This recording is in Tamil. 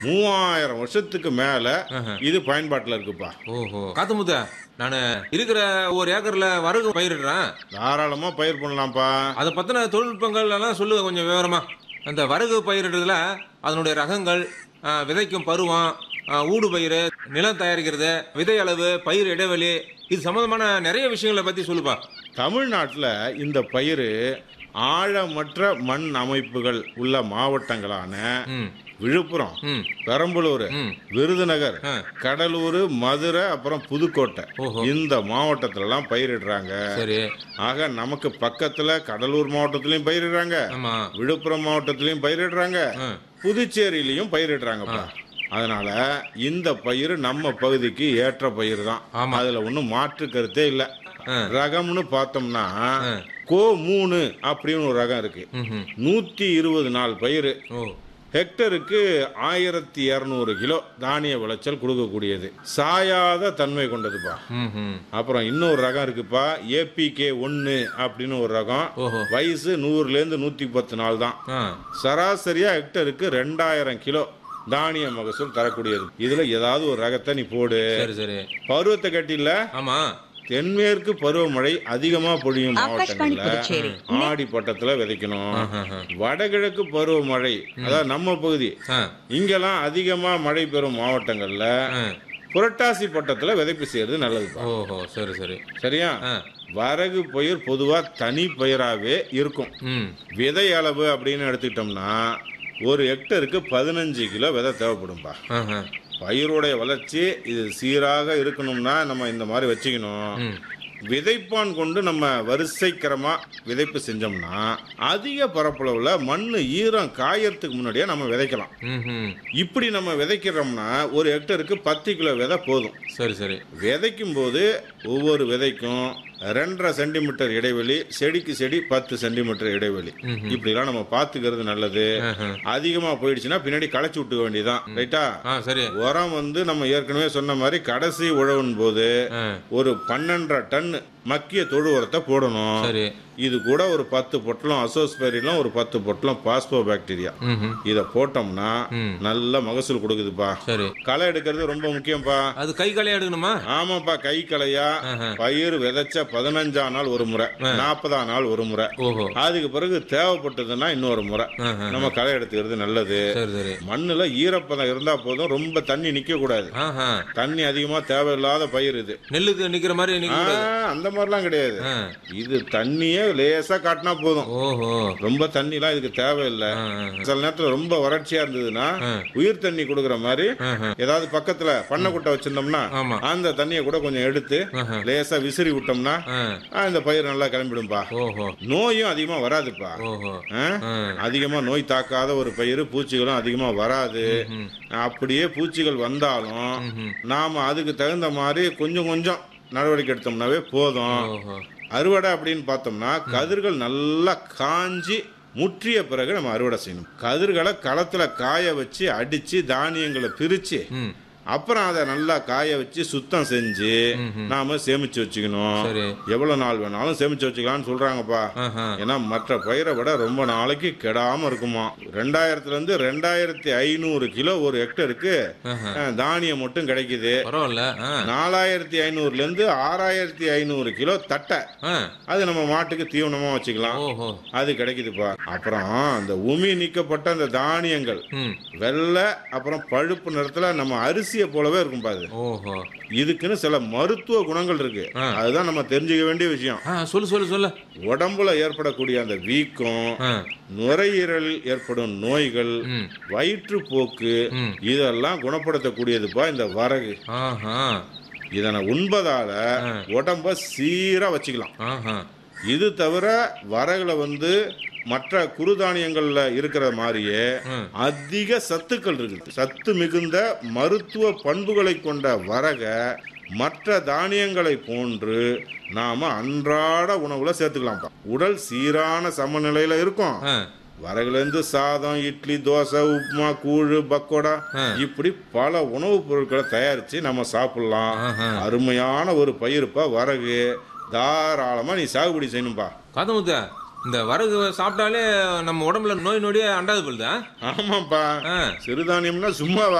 மூவாயிரம் வருஷத்துக்கு மேல ஆஹா. இது பயன்பாட்டுல இருக்குப்பா ஓஹோ காத்தமுத்த நான் இருக்கிற ஒரு ஏக்கர்ல வரகு பயிரிடுறேன் தாராளமா பயிர் பண்ணலாம்ப்பா அதை பத்தின தொழில்நுட்பங்கள் எல்லாம் சொல்லுங்க கொஞ்சம் விவரமா அந்த வரகு பயிரிடுறதுல அதனுடைய ரகங்கள் ஆ, விதைக்கும் பருவம் ஆ, ஊடு பயிர் நிலம் தயாரிக்கிறது விதை அளவு பயிர் இடைவெளி இது சம்பந்தமான நிறைய விஷயங்களை பத்தி சொல்லுப்பா தமிழ்நாட்டுல இந்த பயிர் ஆழமற்ற மண் அமைப்புகள் உள்ள மாவட்டங்களான ம் விழுப்புரம் ம் பெரம்பலூர் ம் விருதுநகர் ஆ. கடலூர் மதுரை அப்புறம் புதுக்கோட்டை ஓஹோ. இந்த மாவட்டத்துல எல்லாம் பயிரிடுறாங்க சரி ஆக நமக்கு பக்கத்துல கடலூர் மாவட்டத்திலயும் பயிரிடுறாங்க ஆமா விழுப்புரம் மாவட்டத்திலயும் பயிரிடுறாங்க ஆ. புதுச்சேரியிலையும் பயிரிடுறாங்கப்பா அதனால இந்த பயிர் நம்ம பகுதிக்கு ஏற்ற பயிர் தான் ஆமா. அதுல ஒண்ணும் மாற்று கருத்தே இல்ல ஆ. ரகம்னு பார்த்தோம்னா ஆ. கோ மூணு அப்படின்னு ஒரு ரகம் இருக்கு ம் நூத்தி இருபது நாள் பயிர் ஓ ஹெக்டருக்கு ஆயிரத்தி இரநூறு கிலோ தானிய விளைச்சல் கொடுக்கக்கூடியது சாயாத தன்மை கொண்டதுப்பா ம் ம் அப்புறம் இன்னொரு ரகம் இருக்குப்பா ஏபிகே ஒன்று அப்படின்னு ஒரு ரகம் ஓஹோ வயசு நூறுலேருந்து நூற்றி பத்து நாள் தான் ஆ சராசரியா ஹெக்டருக்கு ரெண்டாயிரம் கிலோ தானிய மகசூல் தரக்கூடியது இதுல ஏதாவது ஒரு ரகத்தை நீ போடு சரி சரி பருவத்தை கட்டில ஆமா தென்மேற்கு பருவமழை அதிகமா பொழியும் ஆகாஷ்வாணி மாவட்டங்கள்ல புதுச்சேரி ஆடி பட்டத்துல விதைக்கணும் ஆஹா. வடகிழக்கு பருவமழை அதாவது நம்ம பகுதி ஆ இங்கெல்லாம் அதிகமா மழை பெறும் மாவட்டங்கள்ல ஆ புரட்டாசி பட்டத்துல விதைப்பு செய்யறது நல்லதுப்பா ஓஹோ சரி சரி சரியா ஆ வரகு பயிர் பொதுவா தனி பயிராவே இருக்கும் ம் விதை அளவு அப்படின்னு எடுத்துக்கிட்டோம்னா ஒரு ஹெக்டருக்கு பதினஞ்சு கிலோ விதை தேவைப்படும்பா ஆஹா. பயிருடைய வளர்ச்சி இது சீராக இருக்கணும்னா நம்ம இந்த மாதிரி வச்சுக்கணும் ம் விதைப்பான் கொண்டு நம்ம வரிசைக்கரமா விதைப்பு செஞ்சோம்னா அதிக பரப்பளவுல மண்ணு ஈரம் காயறதுக்கு முன்னாடியே நம்ம விதைக்கலாம் ம் ம் இப்படி நம்ம விதைக்கிறோம்னா ஒரு ஹெக்டருக்கு பத்து கிலோ விதை போதும் சரி சரி விதைக்கும் போது ஒவ்வொரு விதைக்கும் ரெண்டரை சென்டிமீட்டர் இடைவெளி செடிக்கு செடி பத்து சென்டிமீட்டர் இடைவெளி இப்படிலாம் நம்ம பார்த்துக்கிறது நல்லது ஆஹா. அதிகமா போயிடுச்சுன்னா பின்னாடி களைச்சி விட்டுக்க வேண்டியதுதான் ரைட்டா ஆ சரி உரம் வந்து நம்ம ஏற்கனவே சொன்ன மாதிரி கடைசி உழவின் போது ஆ ஒரு பன்னெண்டரை டன் மக்கிய தொழு உரத்தை போடணும் சரி இது கூட ஒரு பத்து பொட்டலம் அசோஸ்பெரிலும் ஒரு பத்து பொட்டலம் பாஸ்போ பாக்டீரியா ம் ம் இதை போட்டோம்னா ம். நல்ல மகசூல் கொடுக்குதுப்பா சரி களை எடுக்கிறது ரொம்ப முக்கியம்ப்பா அது கை கலையா எடுக்கணுமா ஆமாப்பா கை களையா ஆஹா. பயிர் விதைச்ச பதினஞ்சாம் நாள் ஒரு முறை நாற்பதாம் நாள் ஒரு முறை ஓஹோ அதுக்கு பிறகு தேவைப்பட்டதுன்னா இன்னொரு முறை ஆஹா. நம்ம களை எடுத்துக்கிறது நல்லது சரி சரி மண்ணுல ஈரப்பதம் இருந்தா போதும் ரொம்ப தண்ணி நிக்க கூடாது ஆஹா தண்ணி அதிகமா தேவையில்லாத பயிர் இது நெல்லுக்கு நிக்கிற மாதிரி நிக்க ஆ, கூடாது அந்த மாதிரிலாம் கிடையாது ஆ. இது தண்ணியே லேசா காட்டினா போதும் ஓஹோ ரொம்ப தண்ணிலாம் இதுக்கு தேவையில்லை ஆ, ஆ, சில நேரத்துல ரொம்ப வறட்சியா இருந்ததுன்னா உயிர் தண்ணி கொடுக்குற மாதிரி ஆஹா. ஏதாவது பக்கத்துல பண்ணை குட்டை வச்சிருந்தோம்னா ஆமா அந்த தண்ணியை கூட கொஞ்சம் எடுத்து ஆஹா. லேசா விசிறி விட்டோம்னா ஆ. ஆ, இந்த பயிர் நல்லா கிளம்பிடும்பா ஓஹோ நோயும் அதிகமா வராதுப்பா ஓஹோ ஆ? ஆ. அதிகமா நோய் தாக்காத ஒரு பயிர் பூச்சிகளும் அதிகமா வராது ம். அப்படியே பூச்சிகள் வந்தாலும் ம்ஹும். நாம அதுக்கு தகுந்த மாதிரி கொஞ்சம் கொஞ்சம் நடவடிக்கை எடுத்தோம்னாவே போதும் ஓஹோ அறுவடை அப்படின்னு பார்த்தோம்னா கதிர்கள் நல்லா காஞ்சி முற்றிய பிறகு நம்ம அறுவடை செய்யணும் கதிர்களை களத்துல காய வச்சு அடிச்சு தானியங்களை பிரிச்சு ம் அப்புறம் அதை நல்லா காய வச்சு சுத்தம் செஞ்சு நாம சேமிச்சு வச்சுக்கணும் சரி எவ்வளவு நாள் வேணாலும் சேமிச்சு வச்சுக்கலாம்னு சொல்றாங்கப்பா ஆஹா ஏன்னா மற்ற பயிரை விட ரொம்ப நாளைக்கு கெடாம இருக்குமா ரெண்டாயிரத்துல இருந்து ரெண்டாயிரத்தி ஐநூறு கிலோ ஒரு ஹெக்டருக்கு ஆஹா. அஹ், தானியம் மட்டும் கிடைக்குது பரவாயில்ல ஆ நாலாயிரத்தி ஐநூறுல இருந்து ஆறாயிரத்தி ஐநூறு கிலோ தட்டை ஆ அது நம்ம மாட்டுக்கு தீவனமா வச்சுக்கலாம் ஓஹோ அது கிடைக்குதுப்பா அப்புறம் அந்த உமி நீக்கப்பட்ட அந்த தானியங்கள் ம் வெள்ளை அப்புறம் பழுப்பு நிறத்துல நம்ம அரிசியை போலவே இருக்கும் பாது ஓஹோ இதுக்குன்னு சில மருத்துவ குணங்கள் இருக்கு ஆ. அதுதான் நம்ம தெரிஞ்சுக்க வேண்டிய விஷயம் ஆ சொல்லு சொல்லு சொல்லு உடம்புல ஏற்படக்கூடிய அந்த வீக்கம் ஆ நுரையீரலில் ஏற்படும் நோய்கள் ம் வயிற்றுப்போக்கு ம் இதெல்லாம் குணப்படுத்தக்கூடியதுப்பா இந்த வரகு ஆஹா இதனை உண்பதால உடம்ப சீரா வச்சுக்கலாம் ஆஹா இது தவிர வரகுல வந்து மற்ற குறுதானியங்கள்ல இருக்கிற மாதிரியே ம். அதிக சத்துக்கள் இருக்குது சத்து மிகுந்த மருத்துவ பண்புகளை கொண்ட வரக மற்ற தானியங்களை போன்று நாம அன்றாட உணவுல சேர்த்துக்கலாம்ப்பா உடல் சீரான சமநிலையில இருக்கும் ஆ வரகுலேருந்து சாதம் இட்லி தோசை உப்புமா கூழு பக்கோடா ஆ. இப்படி பல உணவுப் பொருட்களை தயாரிச்சு நம்ம சாப்பிடலாம் ஆஹா. அருமையான ஒரு பயிருப்பா வரகு தாராளமா நீ சாகுபடி செய்யணும்பா காதமுத்த இந்த வரகு சாப்பிட்டாலே நம்ம உடம்புல நோய் நொடியே அண்டாது போகுதா ஆமாப்பா ஆ சிறுதானியம்னா சும்மா